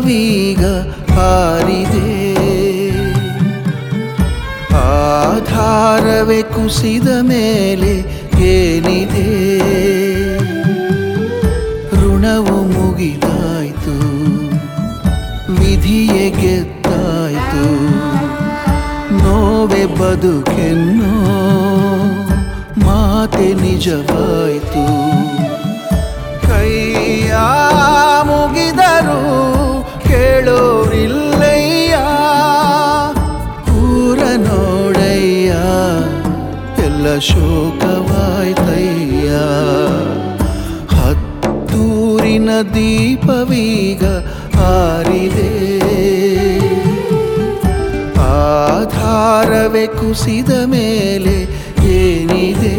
ಕುಸಿದವೀಗ ಹಾರಿದೆ ಆಧಾರವೇ ಕುಸಿದ ಮೇಲೆ ಏನಿದೆ ಋಣವು ಮುಗಿದಾಯ್ತು ವಿಧಿಯೇ ಗೆದ್ದಾಯ್ತು ನೋವೆ ಬದುಕೆನ್ನೋ ಮಾತೆ ನಿಜವಾಯ್ತು ಕೈಯ ಮುಗಿದರು ಕೇಳೋರಿಲ್ಲಯ್ಯ ಊರ ನೋಡಯ್ಯ ಎಲ್ಲ ಶೋಕವಾಯ್ತಯ್ಯ ಹತ್ತೂರಿನ ದೀಪವೀಗ ಆರಿದೆ ಆಧಾರವೇ ಕುಸಿದ ಮೇಲೆ ಏನಿದೆ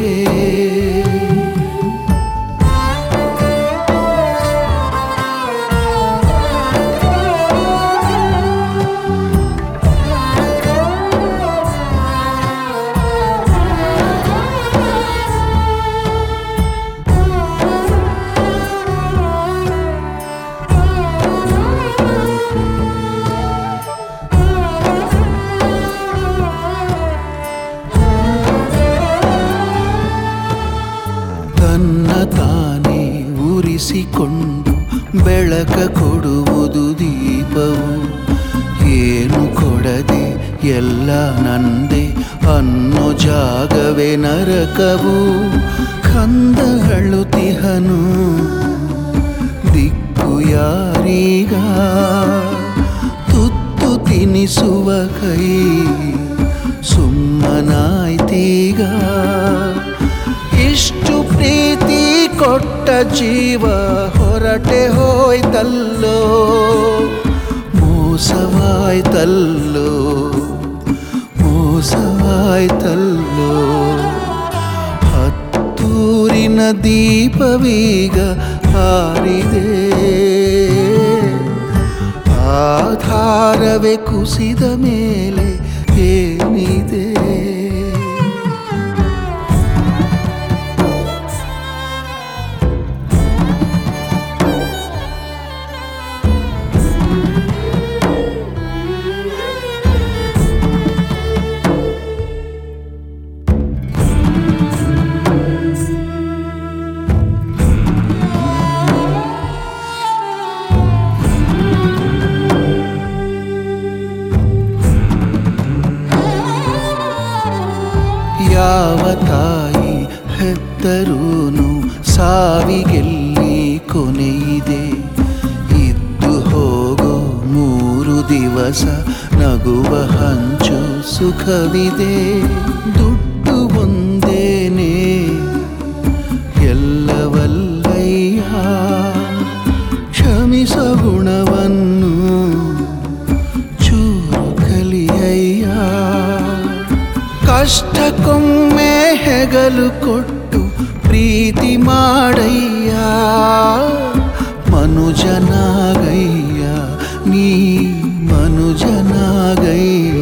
ತನ್ನ ತಾನೇ ಉರಿಸಿಕೊಂಡು ಬೆಳಕ ಕೊಡುವುದು ದೀಪವು ಏನು ಕೊಡದೆ ಎಲ್ಲ ನಂದೆ ಅನ್ನೋ ಜಾಗವೇ ನರಕವು ಕಂದ ಅಳುತಿಹನು ದಿಕ್ಕು ಯಾರೀಗ ತುತ್ತು ತಿನಿಸುವ ಕೈ ಸುಮ್ಮನಾಯ್ತೀಗ ಇಷ್ಟು ಪ್ರೀತಿ ಕೊಟ್ಟ ಜೀವ ಹೊರಟೆ ಹೋಯ್ತಲ್ಲೋ ಮೋಸವಾಯ್ತಲ್ಲೋ ಮೋಸವಾಯ್ತಲ್ಲೋ ಹತ್ತೂರಿನ ದೀಪವೀಗ ಹಾರಿದೆ ಆಧಾರವೇ ಕುಸಿದ ಮೇಲೆ ಏನಿದೆ ಯಾವ ತಾಯಿ ಹೆತ್ತರೂನು ಸಾವಿಗೆಲ್ಲಿ ಕೊನೆಯಿದೆ ಇದ್ದು ಹೋಗೋ ಮೂರು ದಿವಸ ನಗುವ ಹಂಚು ಸುಖವಿದೆ ದುಡ್ಡು ಒಂದೇನೆ ಎಲ್ಲವಲ್ಲಯ್ಯ ಕ್ಷಮಿಸ ಗುಣವನ್ನು ಚೂರು ಕಲಿಯಯ್ಯ ಕಷ್ಟಕ್ಕೊಮ್ಮೆ ಹೆಗಲು ಕೊಟ್ಟು ಪ್ರೀತಿ ಮಾಡಯ್ಯ ಮನುಜನಾಗಯ್ಯ ನೀ ಮನುಜನಾಗಯ್ಯ